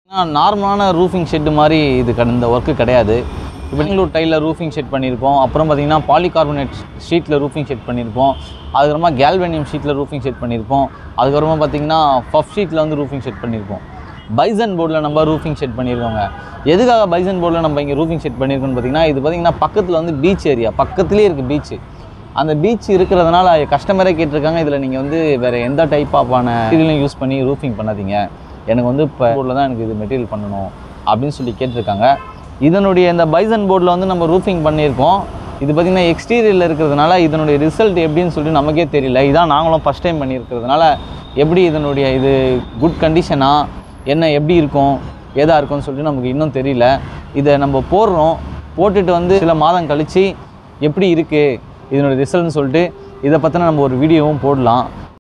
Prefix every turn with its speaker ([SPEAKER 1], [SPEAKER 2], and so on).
[SPEAKER 1] நார்மலான roofing shed மாதிரி இது கட- இந்த ஒர்க்கு கிடையாது இப்போ பெங்களூர் டைலில் ரூஃபிங் ஷெட் பண்ணியிருக்கோம் அப்புறம் பார்த்தீங்கன்னா பாலிகார்பனேட் ஷீட்டில் ரூஃபிங் ஷெட் பண்ணியிருப்போம் அதுக்கப்புறமா கேல்வேனியம் ஷீட்டில் ரூஃபிங் ஷெட் பண்ணியிருப்போம் அதுக்கப்புறமா பார்த்தீங்கன்னா ஃபஃப் ஷீட்டில் வந்து ரூஃபிங் ஷெட் பண்ணியிருப்போம் பைசன் போர்டில் நம்ம ரூஃபிங் ஷெட் பண்ணியிருக்கோங்க எதுக்காக பைசன் போர்டில் நம்ம இங்கே ரூஃபிங் ஷெட் பண்ணியிருக்கோம்னு பார்த்தீங்கன்னா இது பார்த்தீங்கன்னா பக்கத்தில் வந்து பீச் ஏரியா பக்கத்துலேயே இருக்குது பீச்சு அந்த பீச் இருக்கிறதுனால கஸ்டமரே கேட்டிருக்காங்க இதில் நீங்கள் வந்து வேறு எந்த டைப் ஆஃபான மெட்டீரியலும் யூஸ் பண்ணி ரூஃபிங் பண்ணாதீங்க எனக்கு வந்து இப்போ போர்டில் தான் எனக்கு இது மெட்டீரியல் பண்ணணும் அப்படின்னு சொல்லி கேட்டிருக்காங்க இதனுடைய இந்த பைசன் போர்டில் வந்து நம்ம ரூஃபிங் பண்ணியிருக்கோம் இது பார்த்திங்கன்னா எக்ஸ்டீரியரில் இருக்கிறதுனால இதனுடைய ரிசல்ட் எப்படின்னு சொல்லிட்டு நமக்கே தெரியல இதான் நாங்களும் ஃபஸ்ட் டைம் பண்ணியிருக்கிறதுனால எப்படி இதனுடைய இது குட் கண்டிஷனா என்ன எப்படி இருக்கும் ஏதா இருக்கும்னு சொல்லிட்டு நமக்கு இன்னும் தெரியல இதை நம்ம போடுறோம் போட்டுட்டு வந்து சில மாதம் கழித்து எப்படி இருக்குது இதனுடைய ரிசல்ட்னு சொல்லிட்டு இதை பற்றின நம்ம ஒரு வீடியோவும் போடலாம்